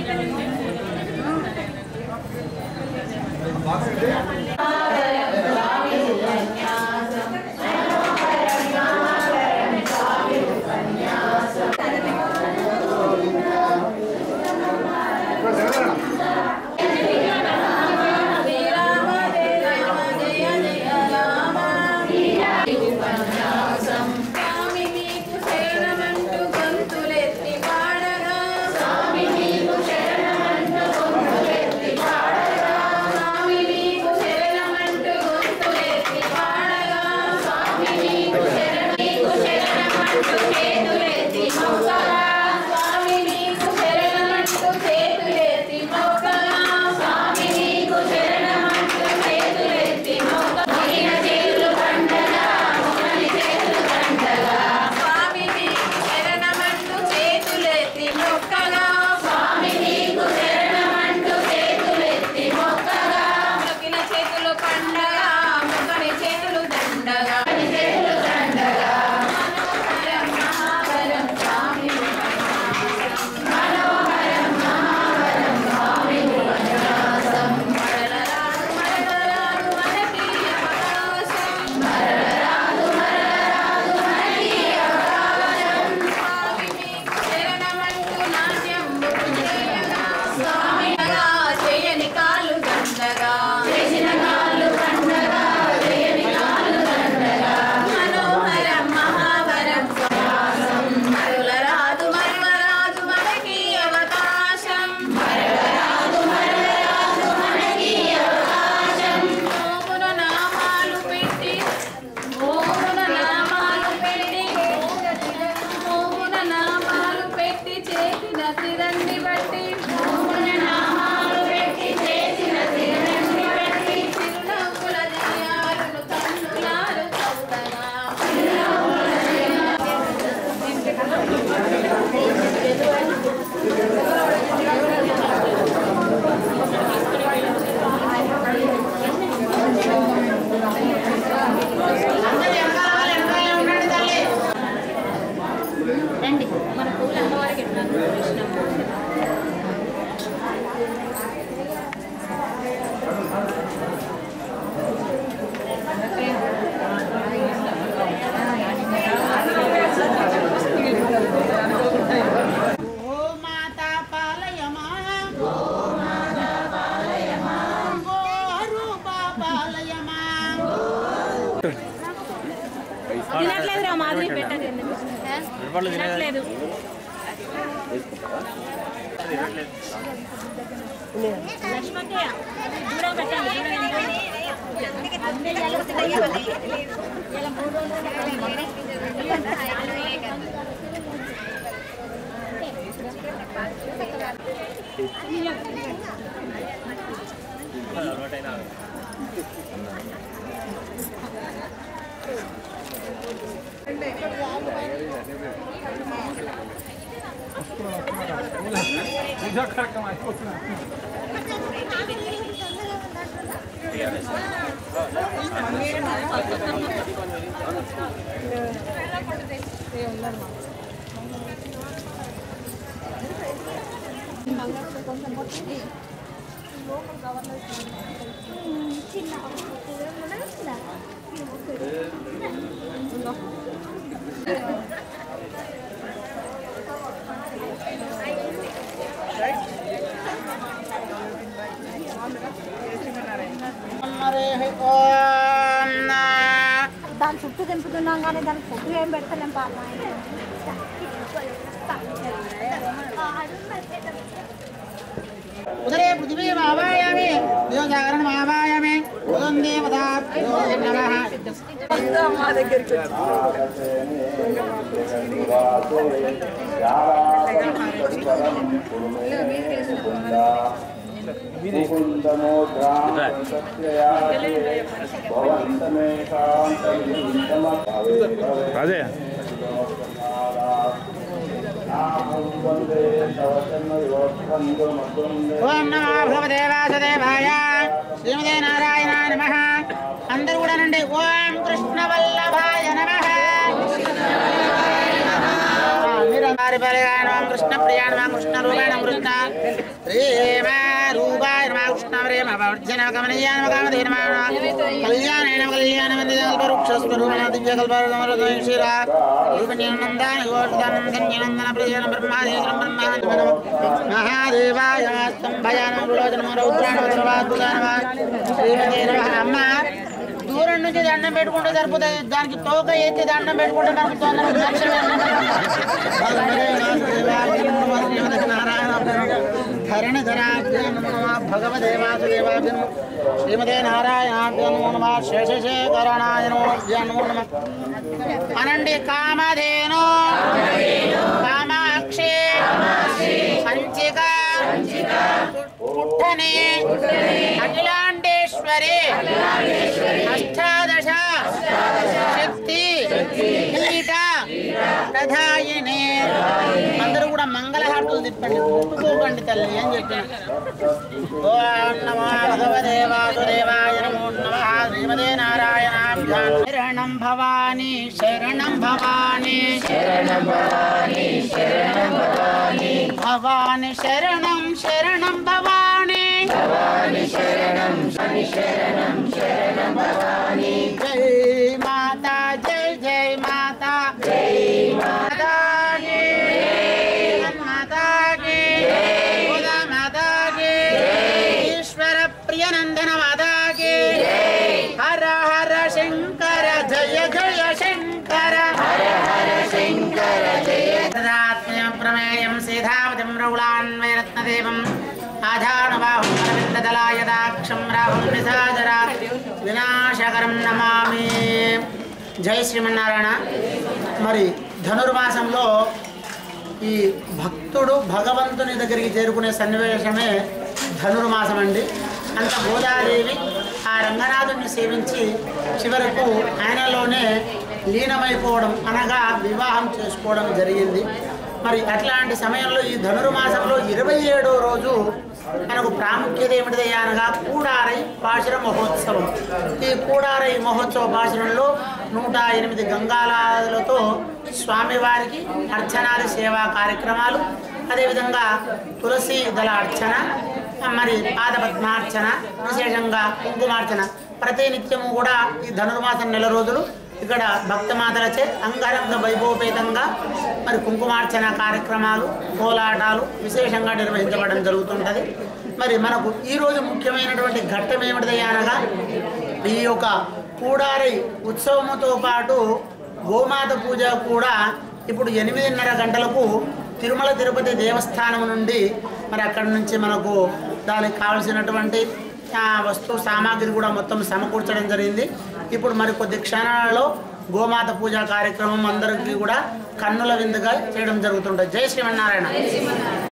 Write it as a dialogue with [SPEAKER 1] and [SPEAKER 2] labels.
[SPEAKER 1] స్వామి నీకు శరణమంటూ గొంతులెత్తి పాడగా స్వామి నీకు శరణమంటూ గొంతులెత్తి పాడగా స్వామి నీకు శరణమంటూ గొంతులెత్తి పాడగా స్వామి నీకు శరణ నీకు శరణమంటూ చేతులెత్తి మొక్కగా స్వామి నీకు శరణమంటూ చేతులెత్తి మొక్కగా స్వామి నీకు శరణమంటూ చేతులెత్తి మొక్కగా మోగిన చేతులు పండగా మోగని చేతులు పండగా స్వామి నీకు శరణమంటూ చేతులెత్తి మొక్కగా స్వామి నీకు శరణమంటూ చేతులెత్తి మొక్కగా మొక్కిన చేతులు పండగా మొగని చేతులు దండగా మొగని చేతులు దండగా మనోహరం మహావరం స్వామి మనోహరం మహావరం స్వామి ఉపన్యాసం మరలరాదు మరలరాదు మనకి అవకాశం మరలరాదు మరలరాదు మనకి అవకాశం స్వామి మీకు శరణమంటూ నాట్యం చేయగా స్వామి చేయని కాళ్ళు దండగా చేసిన కాళ్ళు దండగా చేయని కాళ్ళు దండగా మనోహరం మహావరం స్వాసం మరులరాదు మరువరాదు మనకి అవకాశం మరలరాదు మరలరాదు మనకి అవకాశం మోమున నామాలు పెట్టి మోమున నామాలు పెట్టి మోమున నామాలు పెట్టి చేసిన తిరండి బట్టి మోమున నామాలు పెట్టి చేసిన తిరండి బట్టి చిరునవ్వుల దియాలను కన్నులారు చౌదగా రండి మన పూలు అమ్మవారికి ఎట్లా
[SPEAKER 2] ఓ మాతా పాలయమా ఓ మాతా పాలయమా ఓ రూపా పాలయమా
[SPEAKER 3] తినట్లేదు రా మాధవి పెట్టదు తినట్లేదు లక్ష్మక్కయ్య దూరం పెట్టండి
[SPEAKER 2] హరి ఓం నా
[SPEAKER 3] దాని చుట్టూ తెంపుతున్నాం కానీ దానికి ఫుడ్ ఏం పెడతలేం పాప
[SPEAKER 2] ఉదరే పృథివీ ఆవాయామి దివజాగరణం ఆవాయామి ఉదం దేవతా నమః
[SPEAKER 4] అదే
[SPEAKER 2] ఓం నమో భగవతే వాసుదేవాయ శ్రీమదే నారాయణ నమః అందరూ కూడా నండి ఓం కృష్ణ వల్లభాయ నమః మీరు వారి పరిగాణం కృష్ణ ప్రియాణం కృష్ణ రూపాయణం కృష్ణ హరేమ రూపాయ నమ కృష్ణవరే నమ వర్జన కమనీయ నమ కామదే నమ కళ్యాణ నమ కళ్యాణ మందిర కల్పవృక్ష స్వరూపణ దివ్య కల్పవృక్ష శ్రీరా రూపణ్యనందాన గోవర్ధనందన ప్రియ బ్రహ్మాదేవం బ్రహ్మానంద మహాదేవాయ స్తంభయాన విలోచన రౌద్రాణ వజ్రవాద్భుతాన శ్రీమతే నమ అమ్మ దూరం నుంచి దండం పెట్టుకుంటే సరిపోతుంది దానికి తోక ఎత్తి దండం పెట్టుకుంటే మనకు తొందరగా దర్శనం ధరణి ధరాభ్యం భగవదే వాసుదేవాభ్యం శ్రీమతే నారాయణాభ్యం నమో నమ శేషశేఖరణాయ నమో నమ అనండి కామధేను కామాక్షి పంచిక పుట్టని అఖిలాండేశ్వరి అష్టాదశ శక్తి పీఠ ప్రధాయిని అందరూ కూడా మంగళహారతులు తిప్పండి ముట్టుకోకండి తల్లి అని చెప్పాను ఓం నమో భగవదే వాసుదేవాయ నమో నమః శ్రీమదే నారాయణాభ్యాం శరణం భవాని శరణం భవాని శరణం భవాని శరణం భవాని భవాని శరణం శరణం భవాని భవాని శరణం శరణం శరణం భవాని జై మాతా జై జై మాతా జై మాతా की माता की खुदा माता की ईश्वर प्रिय नंदन माता की हर हर शंकर जय जय शंकर हर हर शंकर जय तदात्म्य प्रमेयं सीधावतिं रौलान्वयरत्नदेवम् आधानुबाहुं अरविन्ददलायदाक्षं राहुं निसादरात् వినాశకరం నమామి జై శ్రీమన్నారాయణ మరి ధనుర్మాసంలో ఈ భక్తుడు భగవంతుని దగ్గరికి చేరుకునే సన్నివేశమే ధనుర్మాసం అండి అంత గోదాదేవి ఆ రంగనాథుని సేవించి చివరకు ఆయనలోనే లీనమైపోవడం అనగా వివాహం చేసుకోవడం జరిగింది మరి అట్లాంటి సమయంలో ఈ ధనుర్మాసంలో ఇరవై ఏడో రోజు మనకు ప్రాముఖ్యత ఏమిటిది అనగా కూడారై పాశుర మహోత్సవం ఈ కూడారై మహోత్సవ పాశురంలో నూట ఎనిమిది గంగాలతో స్వామివారికి అర్చనాది సేవా కార్యక్రమాలు అదేవిధంగా తులసి దళ అర్చన మరి పాదపద్మార్చన విశేషంగా కుంకుమార్చన ప్రతి నిత్యము కూడా ఈ ధనుర్మాసం నెల రోజులు ఇక్కడ భక్తమాతలచే అంగరంగ వైభవపేతంగా మరి కుంకుమార్చన కార్యక్రమాలు కోలాటాలు విశేషంగా నిర్వహించబడడం జరుగుతుంటుంది మరి మనకు ఈరోజు ముఖ్యమైనటువంటి ఘట్టం ఏమిటిది అనగా ఈ యొక్క కూడారి ఉత్సవముతో పాటు గోమాత పూజ కూడా ఇప్పుడు ఎనిమిదిన్నర గంటలకు తిరుమల తిరుపతి దేవస్థానం నుండి మరి అక్కడి నుంచి మనకు దానికి కావలసినటువంటి ఆ, వస్తు సామాగ్రి కూడా మొత్తం సమకూర్చడం జరిగింది ఇప్పుడు మరి కొద్ది క్షణాలలో గోమాత పూజ కార్యక్రమం అందరికీ కూడా కన్నుల విందుగా చేయడం జరుగుతుంటుంది జై శ్రీమన్నారాయణ